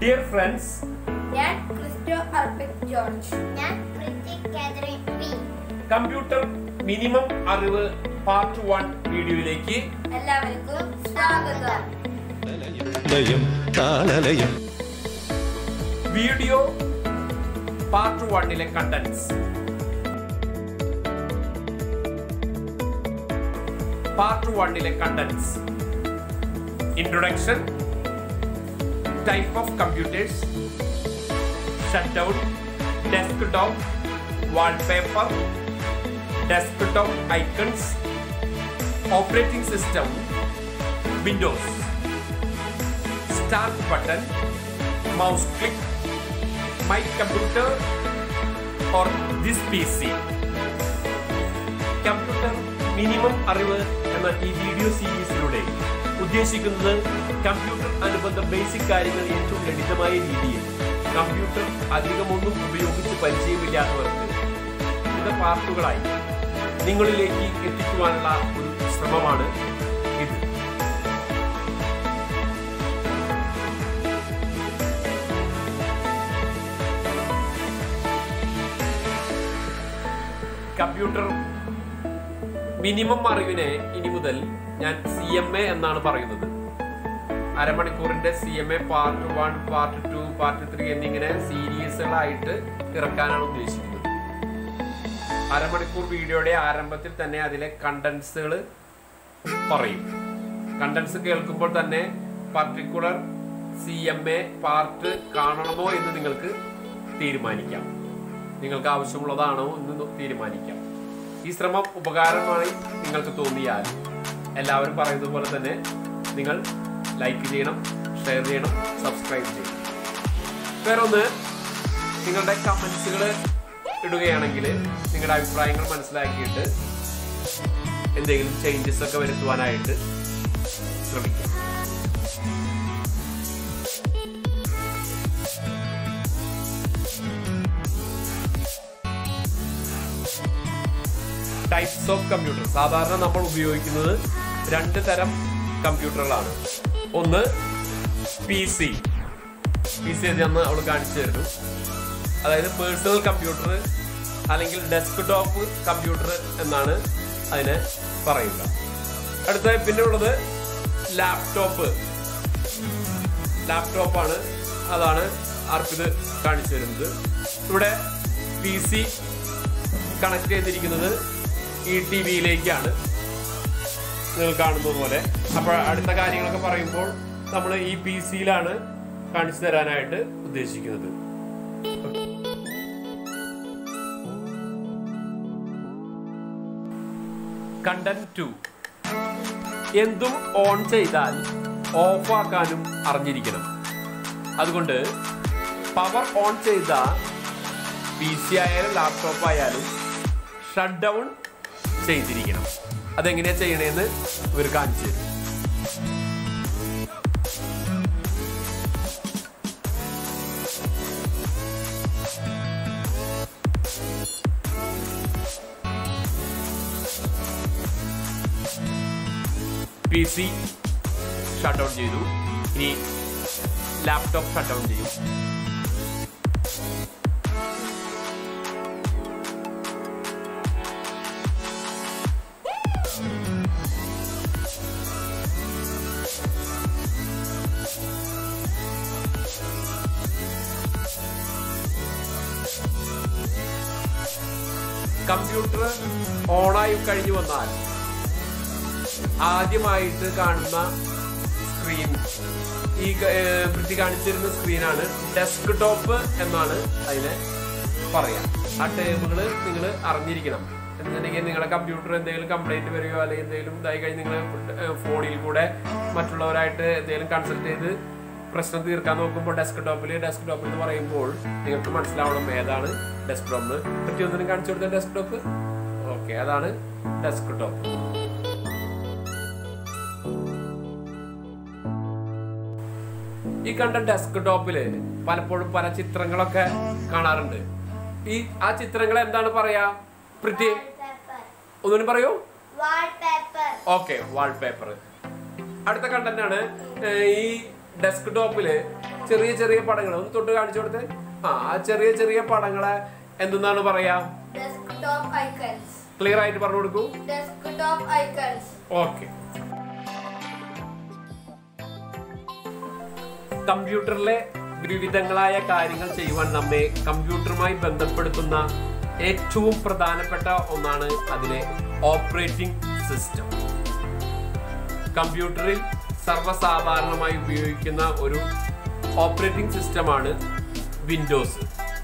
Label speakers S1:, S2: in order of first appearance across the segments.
S1: Dear friends
S2: ഞാൻ ക്രിസ്റ്റോ അർപ്പിക് ജോർജ്
S3: ഞാൻ പ്രിറ്റി കാതറിൻ പി
S1: കമ്പ്യൂട്ടർ മിനിമം അറിവ് പാർട്ട് വൺ വീഡിയോയിലേക്ക്
S2: എല്ലാവർക്കും സ്വാഗതം
S4: ലയം താളലയം
S1: വീഡിയോ പാർട്ട് വണ്ണിലെ കണ്ടന്റ്സ് പാർട്ട് വണ്ണിലെ contents introduction type of computers shut down desktop wallpaper desktop icons operating system Windows start button, mouse click, my computer or this PC. Computer minimum അറിവ് എന്ന ഈ വീഡിയോ സീരീസിലൂടെ ഉദ്ദേശിക്കുന്നത് കമ്പ്യൂട്ടർ അനുബന്ധ basic കാര്യങ്ങൾ ഏറ്റവും ലളിതമായ രീതിയിൽ കമ്പ്യൂട്ടർ അധികമൊന്നും ഉപയോഗിച്ച് പരിചയമില്ലാത്തവർക്ക് വിവിധ പാർട്ടുകളായി നിങ്ങളിലേക്ക് എത്തിക്കുവാനുള്ള ഒരു ശ്രമമാണ് ഇത് കമ്പ്യൂട്ടർ മിനിമം അറിവിനെ ഇനി മുതൽ ഞാൻ സി എം എ എന്നാണ് പറയുന്നത് അരമണിക്കൂറിന്റെ C M A part one part two part three എന്നിങ്ങനെ സീരീസുകളായിട്ട് ഇറക്കാനാണ് ഉദ്ദേശിക്കുന്നത് അരമണിക്കൂർ വീഡിയോയുടെ ആരംഭത്തിൽ തന്നെ അതിലെ കണ്ടൻസുകൾ പറയും കണ്ടൻസ് കേൾക്കുമ്പോൾ തന്നെ particular C M A part കാണണമോ എന്ന് നിങ്ങൾക്ക് തീരുമാനിക്കാം നിങ്ങൾക്ക് ആവശ്യമുള്ളതാണോ എന്ന് തീരുമാനിക്കാം ഈ ശ്രമം ഉപകാരമായി നിങ്ങൾക്ക് തോന്നിയാൽ എല്ലാവരും പറയുന്നത് പോലെ തന്നെ നിങ്ങൾ ലൈക്ക് ചെയ്യണം ഷെയർ ചെയ്യണം സബ്സ്ക്രൈബ് ചെയ്യണം വേറെ ഒന്ന് നിങ്ങളുടെ കമൻസുകൾ ഇടുകയാണെങ്കിൽ നിങ്ങളുടെ അഭിപ്രായങ്ങൾ മനസ്സിലാക്കിയിട്ട് എന്തെങ്കിലും ചേഞ്ചസ് ഒക്കെ വരുത്തുവാനായിട്ട് ശ്രമിക്കാം ടൈപ്സ് ഓഫ് കമ്പ്യൂട്ടർ സാധാരണ നമ്മൾ ഉപയോഗിക്കുന്നത് രണ്ട് തരം കമ്പ്യൂട്ടറുകളാണ് ഒന്ന് പി സി പി സി എന്ന് അവൾ കാണിച്ചു തരുന്നു അതായത് പേഴ്സണൽ കമ്പ്യൂട്ടർ അല്ലെങ്കിൽ ഡെസ്ക് ടോപ്പ് കമ്പ്യൂട്ടർ എന്നാണ് അതിനെ പറയുക അടുത്ത പിന്നെ ഉള്ളത് ലാപ്ടോപ്പ് ലാപ്ടോപ്പാണ് അതാണ് അർപ്പിത് കാണിച്ചു തരുന്നത് ഇവിടെ പി സി കണക്ട് ചെയ്തിരിക്കുന്നത് ഈ ടി വിയിലേക്കാണ് നിങ്ങൾ കാണുന്നത് പോലെ അപ്പോൾ അടുത്ത കാര്യങ്ങളൊക്കെ പറയുമ്പോൾ നമ്മൾ ഈ പി സിയിലാണ് കാണിച്ചു തരാനായിട്ട് ഉദ്ദേശിക്കുന്നത് കണ്ടന്റ് ടു എന്തും ഓൺ ചെയ്താൽ ഓഫാക്കാനും അറിഞ്ഞിരിക്കണം അതുകൊണ്ട് പവർ ഓൺ ചെയ്ത പി സി ആയാലും ലാപ്ടോപ്പ് ആയാലും ഷട്ട് ഡൗൺ ചെയ്തിരിക്കണം അതെങ്ങനെയാ ചെയ്യണേന്ന് ഇവർ കാണിച്ചു തരും പി സി ഷട്ട് ഡൗൺ ചെയ്തു ഇനി ലാപ്ടോപ്പ് ഷട്ട് ഡൗൺ ചെയ്യും കമ്പ്യൂട്ടർ ഓണായി കഴിഞ്ഞു വന്നാൽ ആദ്യമായിട്ട് കാണുന്ന സ്ക്രീൻ ഈ വൃത്തി കാണിച്ചിരുന്ന സ്ക്രീനാണ് ഡെസ്ക് ടോപ്പ് എന്നാണ് അതിനെ പറയാം ആ ടേമുകൾ നിങ്ങൾ അറിഞ്ഞിരിക്കണം എന്നുണ്ടെങ്കിൽ നിങ്ങളുടെ കമ്പ്യൂട്ടർ എന്തെങ്കിലും കംപ്ലൈന്റ് വരികയോ അല്ലെങ്കിൽ എന്തെങ്കിലും ഇതായി കഴിഞ്ഞ് നിങ്ങൾ ഫോണിൽ കൂടെ മറ്റുള്ളവരായിട്ട് എന്തെങ്കിലും കൺസൾട്ട് ചെയ്ത് പ്രശ്നം തീർക്കാൻ നോക്കുമ്പോൾ ഡെസ്ക് ടോപ്പിൽ ഡെസ്ക് ടോപ്പ് എന്ന് പറയുമ്പോൾ നിങ്ങൾക്ക് മനസ്സിലാവണം ഏതാണ് ഡെസ്ക് ടോപ്പ് പറ്റി ഒന്നിനും കാണിച്ചു കൊടുത്ത ഡെസ്ക് ടോപ്പ് ഓക്കെ അതാണ് ഡെസ്ക് ടോപ്പ് ഈ കണ്ട ഡെസ്ക് ടോപ്പില് പലപ്പോഴും പല ചിത്രങ്ങളൊക്കെ കാണാറുണ്ട് ഈ ആ ചിത്രങ്ങൾ എന്താണ് പറയാ പ്രിറ്റി ഒന്നുകൂടി പറയൂ
S3: വാൾപേപ്പർ
S1: ഓക്കെ വാൾപേപ്പർ അടുത്ത കണ്ടന്റ് ആണ് ഏഹ്, ഈ ഡെസ്ക് ടോപ്പില് ചെറിയ ചെറിയ പടങ്ങൾ ഒന്ന് തൊട്ട് കാണിച്ചു കൊടുത്തേ ആ ആ ചെറിയ ചെറിയ പടങ്ങളെ എന്തെന്നാണ് പറയാ
S2: Desktop icons.
S1: ക്ലിയർ ആയിട്ട് പറഞ്ഞു കൊടുക്കൂ
S2: Desktop icons.
S1: ഓക്കെ കമ്പ്യൂട്ടറിലെ വിവിധങ്ങളായ കാര്യങ്ങൾ ചെയ്യുവാൻ നമ്മെ കമ്പ്യൂട്ടറുമായി ബന്ധപ്പെടുത്തുന്ന ഏറ്റവും പ്രധാനപ്പെട്ട ഒന്നാണ് അതിലെ ഓപ്പറേറ്റിംഗ് സിസ്റ്റം കമ്പ്യൂട്ടറിൽ സർവ്വസാധാരണമായി ഉപയോഗിക്കുന്ന ഒരു ഓപ്പറേറ്റിംഗ് സിസ്റ്റമാണ് വിൻഡോസ്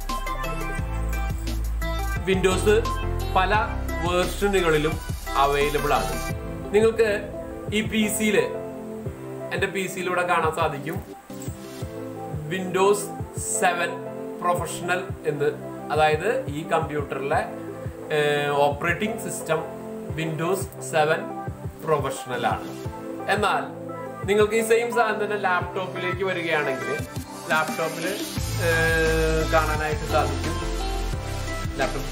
S1: വിൻഡോസ് പല വേർഷനുകളിലും അവൈലബിൾ ആണ് നിങ്ങൾക്ക് ഈ പി സിയിൽ എൻ്റെ പി സിയിലൂടെ കാണാൻ സാധിക്കും വിൻഡോസ് സെവൻ പ്രൊഫഷണൽ എന്ന് അതായത് ഈ കമ്പ്യൂട്ടറിലെ operating system Windows seven professional ആണ് എന്നാൽ നിങ്ങൾക്ക് ഈ സെയിം സാധനം തന്നെ ലാപ്ടോപ്പിലേക്ക് വരികയാണെങ്കിൽ ലാപ്ടോപ്പിൽ കാണാനായിട്ട് സാധിക്കും laptop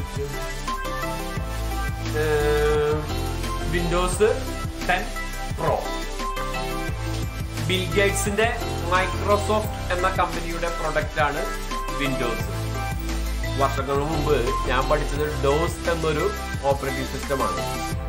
S1: Windows ten pro Bill ഗേറ്റ്സിന്റെ മൈക്രോസോഫ്റ്റ് എന്ന കമ്പനിയുടെ പ്രൊഡക്റ്റ് ആണ് വിൻഡോസ് വർഷങ്ങൾ മുമ്പ് ഞാൻ പഠിച്ചത് ഡോസ് എന്നൊരു ഓപ്പറേറ്റിംഗ് സിസ്റ്റമാണ്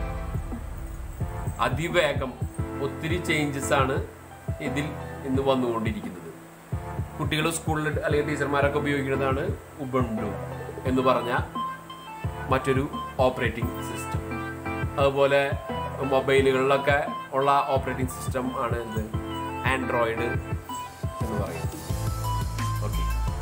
S1: അതിവേഗം ഒത്തിരി ചേഞ്ചസ് ആണ് ഇതിൽ ഇന്ന് വന്നുകൊണ്ടിരിക്കുന്നത് കുട്ടികൾ സ്കൂളിൽ അല്ലെങ്കിൽ ടീച്ചർമാരൊക്കെ ഉപയോഗിക്കുന്നതാണ് ഉബണ്ടു എന്ന് പറഞ്ഞ മറ്റൊരു ഓപ്പറേറ്റിംഗ് സിസ്റ്റം അതുപോലെ മൊബൈലുകളിലൊക്കെ ഉള്ള ഓപ്പറേറ്റിംഗ് സിസ്റ്റം ആണ് എന്ത് ആൻഡ്രോയിഡ് എന്ന് പറയുന്നത് ഓക്കെ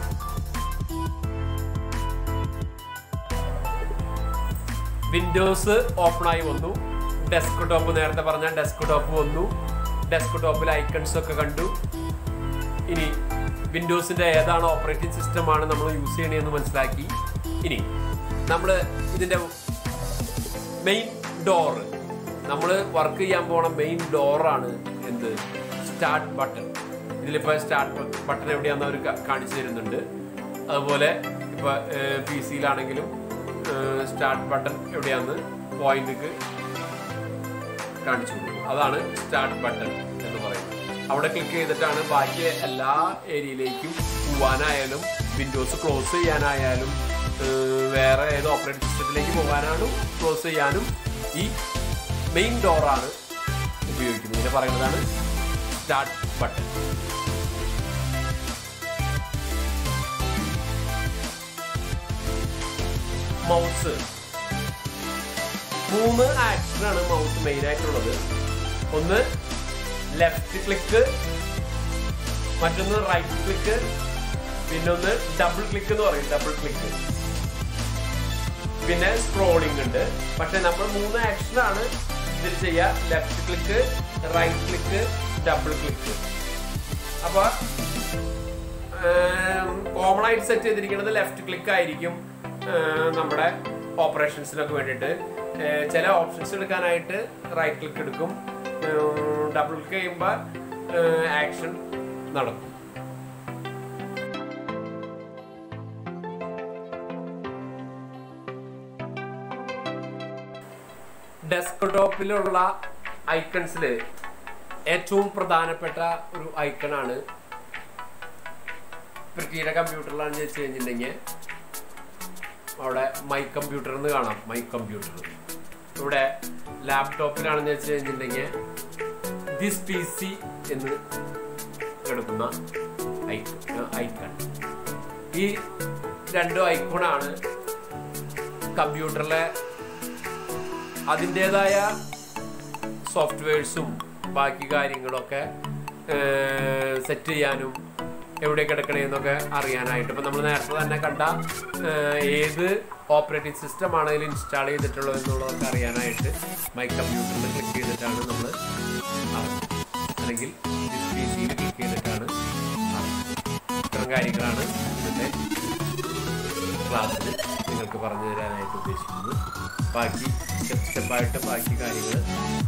S1: വിൻഡോസ് ഓപ്പൺ ആയി വന്നു ഡെസ്ക് ടോപ്പ് നേരത്തെ പറഞ്ഞ ഡെസ്ക് ടോപ്പ് വന്നു ഡെസ്ക് ടോപ്പിൽ ഐക്കൺസ് ഒക്കെ കണ്ടു ഇനി വിൻഡോസിന്റെ ഏതാണ് ഓപ്പറേറ്റിംഗ് സിസ്റ്റം ആണ് നമ്മൾ യൂസ് ചെയ്യണതെന്ന് മനസ്സിലാക്കി ഇനി നമ്മൾ ഇതിന്റെ മെയിൻ ഡോർ നമ്മൾ വർക്ക് ചെയ്യാൻ പോണ മെയിൻ ഡോറാണ് എന്ത് സ്റ്റാർട്ട് ബട്ടൺ ഇതിലിപ്പോൾ സ്റ്റാർട്ട് ബട്ടൺ എവിടെയാണെന്ന് അവർ കാണിച്ചു തരുന്നുണ്ട് അതുപോലെ ഇപ്പോൾ പി സിയിലാണെങ്കിലും സ്റ്റാർട്ട് ബട്ടൺ എവിടെയാന്ന് പോയിന്റിക്ക് കാണിച്ചു കൊടുക്കും അതാണ് സ്റ്റാർട്ട് ബട്ടൺ എന്ന് പറയുന്നത് അവിടെ ക്ലിക്ക് ചെയ്തിട്ടാണ് ബാക്കി എല്ലാ ഏരിയയിലേക്കും പോവാനായാലും വിൻഡോസ് ക്ലോസ് ചെയ്യാനായാലും ഏഹ്, വേറെ ഏത് ഓപ്പറേറ്റിംഗ് സിസ്റ്റത്തിലേക്ക് പോകാനാണ് ക്ലോസ് ചെയ്യാനും ഈ മെയിൻ ഡോറാണ് ഉപയോഗിക്കുന്നത് ഇതിനെ പറയുന്നതാണ് സ്റ്റാർട്ട് ബട്ടൺ മൗസ് മൂന്ന് ആക്ഷനാണ് മൗസ് മെയിൻ ആയിട്ടുള്ളത് ഒന്ന് ലെഫ്റ്റ് ക്ലിക്ക് മറ്റൊന്ന് റൈറ്റ് ക്ലിക്ക് പിന്നെ ഒന്ന് ഡബിൾ ക്ലിക്ക് എന്ന് പറയും ഡബിൾ ക്ലിക്ക് പിന്നെ സ്ക്രോളിംഗ് ഉണ്ട് പക്ഷെ നമ്മൾ മൂന്ന് ആക്ഷനാണ് ഇതിൽ ചെയ്യുക left click right click double click അപ്പൊ കോമൺ ആയിട്ട് സെറ്റ് ചെയ്തിരിക്കുന്നത് ലെഫ്റ്റ് ക്ലിക്ക് ആയിരിക്കും ഏഹ്, നമ്മുടെ ഓപ്പറേഷൻസിനൊക്കെ വേണ്ടിയിട്ട് ഏഹ്, ചില ഓപ്ഷൻസ് എടുക്കാനായിട്ട് റൈറ്റ് ക്ലിക്ക് എടുക്കും ഡബിൾ ക്ലിക്ക് ചെയ്യുമ്പോൾ ആക്ഷൻ നടക്കും ഡെസ്ക്ടോപ്പിലുള്ള ഐക്കൺസിൽ ഏറ്റവും പ്രധാനപ്പെട്ട ഒരു ഐക്കണാണ് പൃഥ്വിയുടെ കമ്പ്യൂട്ടറിലാണെന്ന് വെച്ച് കഴിഞ്ഞിട്ടുണ്ടെങ്കിൽ അവിടെ മൈ കമ്പ്യൂട്ടർ എന്ന് കാണാം മൈ കമ്പ്യൂട്ടർ ഇവിടെ ലാപ്ടോപ്പിലാണെന്ന് വെച്ച് കഴിഞ്ഞിട്ടുണ്ടെങ്കിൽ ദിസ് പി സി എന്ന് എടുക്കുന്ന ഐക്കൺ ഈ രണ്ട് ഐക്കോണാണ് കമ്പ്യൂട്ടറിലെ അതിൻ്റെതായ സോഫ്റ്റ്വെയർസും ബാക്കി കാര്യങ്ങളൊക്കെ സെറ്റ് ചെയ്യാനും എവിടെ കിടക്കണേന്നൊക്കെ അറിയാനായിട്ട് ഇപ്പം നമ്മൾ നേരത്തെ തന്നെ കണ്ട ഏഹ്, ഏത് ഓപ്പറേറ്റിംഗ് സിസ്റ്റം ആണ് ഇതിൽ ഇൻസ്റ്റാൾ ചെയ്തിട്ടുള്ളത് എന്നുള്ളതൊക്കെ അറിയാനായിട്ട് മൈ കമ്പ്യൂട്ടറിൽ ക്ലിക്ക് ചെയ്തിട്ടാണ് നമ്മൾ അല്ലെങ്കിൽ പി സിയിൽ ക്ലിക്ക് ചെയ്തിട്ടാണ് അറിയുന്നത്. ഇത്തരം കാര്യങ്ങളാണ് ഇന്നത്തെ ക്ലാസ്സിൽ നിങ്ങൾക്ക് പറഞ്ഞു തരാനായിട്ട് ഉദ്ദേശിക്കുന്നത് ബാക്കി സ്റ്റെപ്പ് സ്റ്റെപ്പായിട്ട് ബാക്കി കാര്യങ്ങൾ